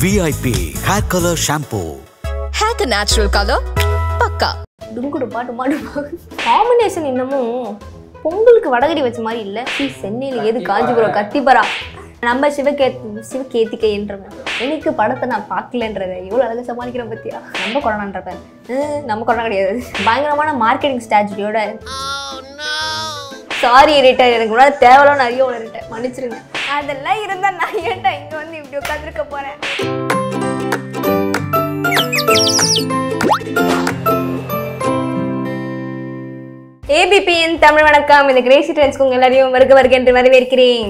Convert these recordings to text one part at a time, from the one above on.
VIP Hair Color Shampoo. Hack a natural color. Pakka. டுங்குடுப்பா டுமா டுமா காம்பினேஷன் இன்னமும் பொங்கலுக்கு வடகடி வச்ச மாதிரி இல்லை சீ சென்னையில் எது காஞ்சிபுரம் கத்திபரா நம்ம சிவகே சிவகேத்திகைன்றவன் எனக்கு படத்தை நான் பார்க்கலன்றத எவ்வளோ அழகாக சமாளிக்கிறேன் பத்தியா நம்ம கொரோனான்றப்ப ஹம், நம்ம கொரோனா கிடையாது பயங்கரமான மார்க்கெட்டிங் ஸ்ட்ராட்டஜியோட சாரி எடிட்டர் எனக்கு முன்னாடி தேவையில்லாம் நிறைய உளறிட்டேன் மன்னிச்சிருங்க அதெல்லாம் இருந்தா நான் ஏன்டா இங்க வந்து இப்படி உட்காந்துருக்க போறேன் ஏபிபியின் தமிழ் வணக்கம் இந்த கிரேசி ட்ரெண்ட்ஸ்க்கு உங்க எல்லாரையும் வருக வருக என்று வரவேற்கிறேன்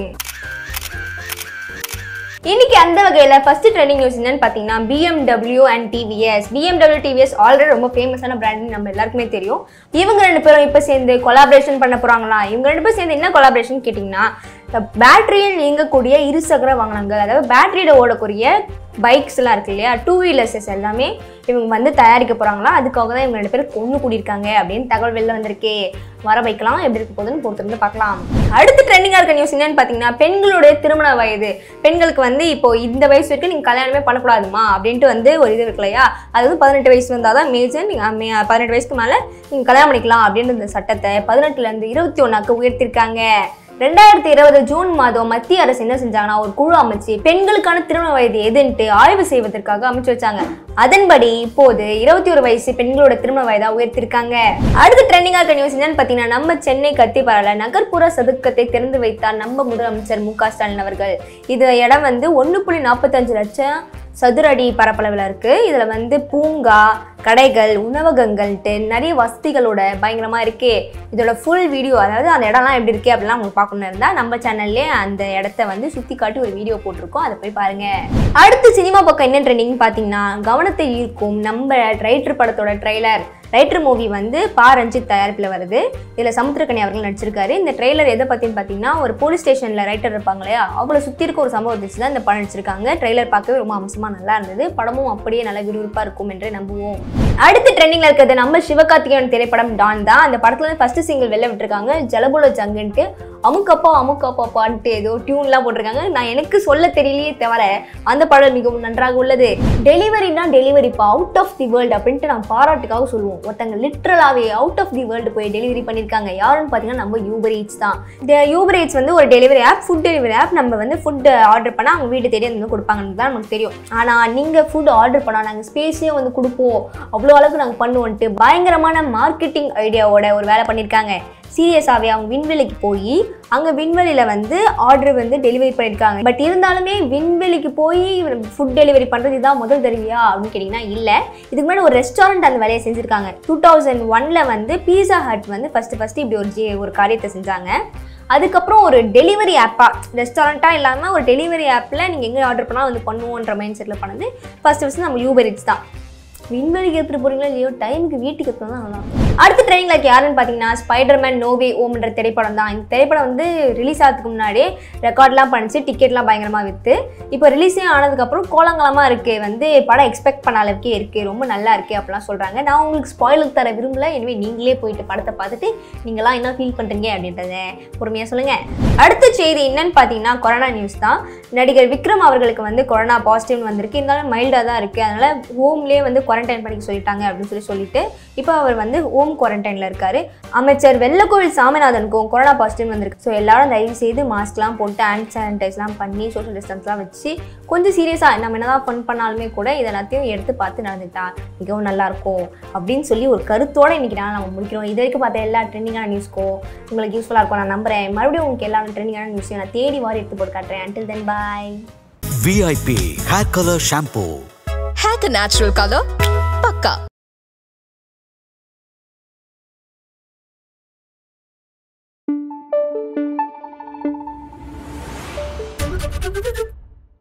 இன்னைக்கு அந்த வகையில் ஃபர்ஸ்ட் ட்ரெண்டிங் நியூஸ் என்னன்னு பார்த்தீங்கன்னா BMW and TVS BMW TVS already ரொம்ப ஃபேமஸான பிராண்ட் நம்ம எல்லாருக்குமே தெரியும் இவங்க ரெண்டு பேரும் இப்போ சேர்ந்து கொலாபரேஷன் பண்ண போகிறாங்களா இவங்க ரெண்டு பேரும் சேர்ந்து என்ன கொலாபரேஷன் கேட்டிங்கன்னா பேட்டரியில் இயங்கக்கூடிய இருசக்கர வாகனங்கள் அதாவது பேட்டரியோட ஓடக்கூடிய பைக்ஸ்லாம் இருக்கு இல்லையா டூ வீலர்ஸஸ் எல்லாமே இவங்க வந்து தயாரிக்க போகிறாங்களா அதுக்காக தான் இவங்க ரெண்டு பேரும் கொண்டு கூடியிருக்காங்க அப்படின்னு தகவல் வெளில வந்திருக்கே வர வைக்கலாம் எப்படி இருக்க போகுதுன்னு பொறுத்திருந்து பார்க்கலாம் அடுத்து ட்ரெண்டிங்காக இருக்க நியூஸ் என்னன்னு பார்த்தீங்கன்னா பெண்களுடைய திருமண வயது பெண்களுக்கு வந்து இப்போ இந்த வயசு வரைக்கும் நீங்கள் கல்யாணமே பண்ணக்கூடாதுமா அப்படின்ட்டு வந்து ஒரு இது இருக்கு இல்லையா அது வந்து பதினெட்டு வயசு வந்தால் தான் மேஜர் நீங்கள் பதினெட்டு வயசுக்கு மேலே நீங்கள் கல்யாணம் பண்ணிக்கலாம் அப்படின்ற இந்த சட்டத்தை பதினெட்டுலேருந்து இருபத்தி ஒன்றாக்கு உயர்த்திருக்காங்க ரெண்டாயிரத்தி இருபது ஜூன் மாதம் மத்திய அரசு என்ன செஞ்சாங்கன்னா ஒரு குழு அமைச்சு பெண்களுக்கான திருமண வயது எதுன்ட்டு ஆய்வு செய்வதற்காக அமைச்சு வச்சாங்க அதன்படி இப்போது இருபத்தி ஒரு வயசு பெண்களோட திருமண வயதா உயர்த்திருக்காங்க அடுத்து ட்ரெண்டிங்காக இருக்க நியூஸ் என்னன்னு பார்த்தீங்கன்னா நம்ம சென்னை கத்திப்பாறையில் நகர்ப்புற சதுக்கத்தை திறந்து வைத்தார் நம்ம முதலமைச்சர் மு க ஸ்டாலின் அவர்கள் இது இடம் வந்து ஒன்று புள்ளி நாற்பத்தஞ்சு லட்சம் சதுர அடி பரப்பளவில் இருக்குது இதில் வந்து பூங்கா கடைகள் உணவகங்கள்ட்டு நிறைய வசதிகளோட பயங்கரமாக இருக்கே இதோட ஃபுல் வீடியோ அதாவது அந்த இடம்லாம் எப்படி இருக்கு அப்படிலாம் உங்களுக்கு பார்க்கணும்னு இருந்தால் நம்ம சேனல்லே அந்த இடத்த வந்து சுற்றி காட்டி ஒரு வீடியோ போட்டிருக்கோம் அதை போய் பாருங்க அடுத்து சினிமா பக்கம் என்ன ட்ரெண்டிங் பார்த்தீங்கன்னா கவனத்தை ஈர்க்கும் நம்ம ரைட்டர் படத்தோட ட்ரைலர் ரைட்டர் மூவி வந்து பா ரஞ்சித் தயாரிப்பில் வருது இதில் சமுத்திரக்கனி அவர்கள் நடிச்சிருக்காரு இந்த ட்ரெய்லர் எதை பற்றின்னு பார்த்தீங்கன்னா ஒரு போலீஸ் ஸ்டேஷனில் ரைட்டர் இருப்பாங்க இல்லையா அவங்கள சுற்றி இருக்க ஒரு சம்பவத்தை வச்சு தான் இந்த படம் நடிச்சிருக்காங்க ட்ரெய்லர் பார்க்கவே ரொம்ப அம்சமாக நல்லா இருந்தது படமும் அப்படியே நல்ல விறுவிறுப்பாக இருக்கும் என்று நம்புவோம் அடுத்து ட்ரெண்டிங்கில் இருக்கிறது நம்ம சிவகார்த்திகேயன் திரைப்படம் டான் தான் அந்த படத்துல இருந்து ஃபர்ஸ்ட் சிங்கிள் வெளில விட்டுருக்காங்க ஜலபுல ஜங்குன்ட்டு அமுக்கப்பா அமுக்கப்பா பாட்டு ஏதோ டியூன்லாம் போட்டிருக்காங்க நான் எனக்கு சொல்ல தெரியலையே தவிர அந்த பாடல் மிகவும் நன்றாக உள்ளது டெலிவரினா டெலிவரிப்பா அவுட் ஆஃப் தி வேர்ல்டு அப்படின்ட்டு நான் பாராட்டுக்காக சொல்லுவோம் ஒருத்தங்க லிட்ரலாகவே அவுட் ஆஃப் தி வேர்ல்டு போய் டெலிவரி பண்ணியிருக்காங்க யாருன்னு பார்த்தீங்கன்னா நம்ம யூபர் ஈட்ஸ் தான் இந்த யூபர் ஈட்ஸ் வந்து ஒரு delivery app food delivery app நம்ம வந்து ஃபுட் ஆர்டர் பண்ணால் அவங்க வீட்டு தேடி வந்து கொடுப்பாங்கன்னு தான் நமக்கு தெரியும் ஆனால் நீங்கள் ஃபுட் ஆர்டர் பண்ணால் நாங்கள் ஸ்பேஸே வந்து கொடுப்போம் அவ்வளோ அளவுக்கு நாங்கள் பண்ணுவோன்ட்டு பயங்கரமான மார்க்கெட்டிங் ஐடியாவோட ஒரு வேலை பண்ணியிருக்காங்க சீரியஸாகவே அவங்க விண்வெளிக்கு போய் அங்கே விண்வெளியில் வந்து ஆர்டர் வந்து டெலிவரி பண்ணியிருக்காங்க பட் இருந்தாலுமே விண்வெளிக்கு போய் ஃபுட் டெலிவரி பண்ணுறது இதான் முதல் தடவையா அப்படின்னு கேட்டிங்கன்னா இல்லை இதுக்கு முன்னாடி ஒரு ரெஸ்டாரண்ட் அந்த வேலையை செஞ்சுருக்காங்க டூ தௌசண்ட் ஒனில் வந்து பீஸா ஹட் வந்து ஃபஸ்ட்டு ஃபஸ்ட்டு இப்படி ஒரு ஜி ஒரு காரியத்தை செஞ்சாங்க அதுக்கப்புறம் ஒரு டெலிவரி ஆப்பாக ரெஸ்டாரண்ட்டாக இல்லாமல் ஒரு டெலிவரி ஆப்பில் நீங்கள் எங்கே ஆர்டர் பண்ணால் வந்து பண்ணுவோன்ற மைண்ட் செட்டில் பண்ணது ஃபஸ்ட்டு ஃபஸ்ட்டு நம்ம யூபர் இட்ஸ் தான் விண்வெளிக்கு எடுத்துகிட்டு போகிறீங்களோ இல்லையோ டைமுக்கு வீட்டுக்கு எடுத்து தான் நல்லா இருக்கும். அடுத்த ட்ரெயினில் யாருன்னு பார்த்தீங்கன்னா ஸ்பைடர்மேன் நோவே ஓம்ன்ற திரைப்படம் தான் இந்த திரைப்படம் வந்து ரிலீஸ் ஆகிறதுக்கு முன்னாடியே ரெக்கார்ட்லாம் பண்ணிச்சு டிக்கெட்லாம் பயங்கரமாக விற்று இப்போ ரிலீஸே ஆனதுக்கப்புறம் கோலங்கலமாக இருக்குது வந்து படம் எக்ஸ்பெக்ட் பண்ண அளவுக்கே இருக்குது ரொம்ப நல்லா இருக்குது அப்படிலாம் சொல்கிறாங்க நான் உங்களுக்கு ஸ்பாயிலுக்கு தர விரும்பல எனவே நீங்களே போயிட்டு படத்தை பார்த்துட்டு நீங்களாம் என்ன ஃபீல் பண்ணுறீங்க அப்படின்றத பொறுமையாக சொல்லுங்கள் அடுத்த செய்தி என்னன்னு பார்த்தீங்கன்னா கொரோனா நியூஸ் தான் நடிகர் விக்ரம் அவர்களுக்கு வந்து கொரோனா பாசிட்டிவ்னு வந்திருக்கு இருந்தாலும் மைல்டாக தான் இருக்குது அதனால் ஹோம்லேயே வந்து குவாரண்டைன் பண்ணிக்க சொல்லிட்டாங்க அப்படின்னு சொல்லி சொல்லிட்டு இப்போ அவர் வந்து ஹோம் குவாரண்டைனில் இருக்காரு அமைச்சர் வெள்ளக்கோவில் சாமிநாதனுக்கும் கொரோனா பாசிட்டிவ் வந்திருக்கு ஸோ எல்லாரும் தயவு செய்து மாஸ்க்லாம் போட்டு ஹேண்ட் சானிடைஸ்லாம் பண்ணி சோஷியல் டிஸ்டன்ஸ்லாம் வச்சு கொஞ்சம் சீரியஸாக நம்ம என்னதான் ஃபன் பண்ணாலுமே கூட இது எல்லாத்தையும் எடுத்து பார்த்து நடந்துக்கிட்டா மிகவும் நல்லா இருக்கும் அப்படின்னு சொல்லி ஒரு கருத்தோட இன்னைக்கு நான் நம்ம முடிக்கிறோம் இது வரைக்கும் பார்த்த எல்லா ட்ரெண்டிங்கான நியூஸ்க்கும் உங்களுக்கு யூஸ்ஃபுல்லாக இருக்கும் நான் நம்புறேன் மறுபடியும் உங்களுக்கு எல்லா ட்ரெண்டிங்கான நியூஸையும் நான் தேடி வாரி எடுத்து போட்டு காட்டுறேன் until then bye VIP Hair Color Shampoo. Hack a natural color. Pakka.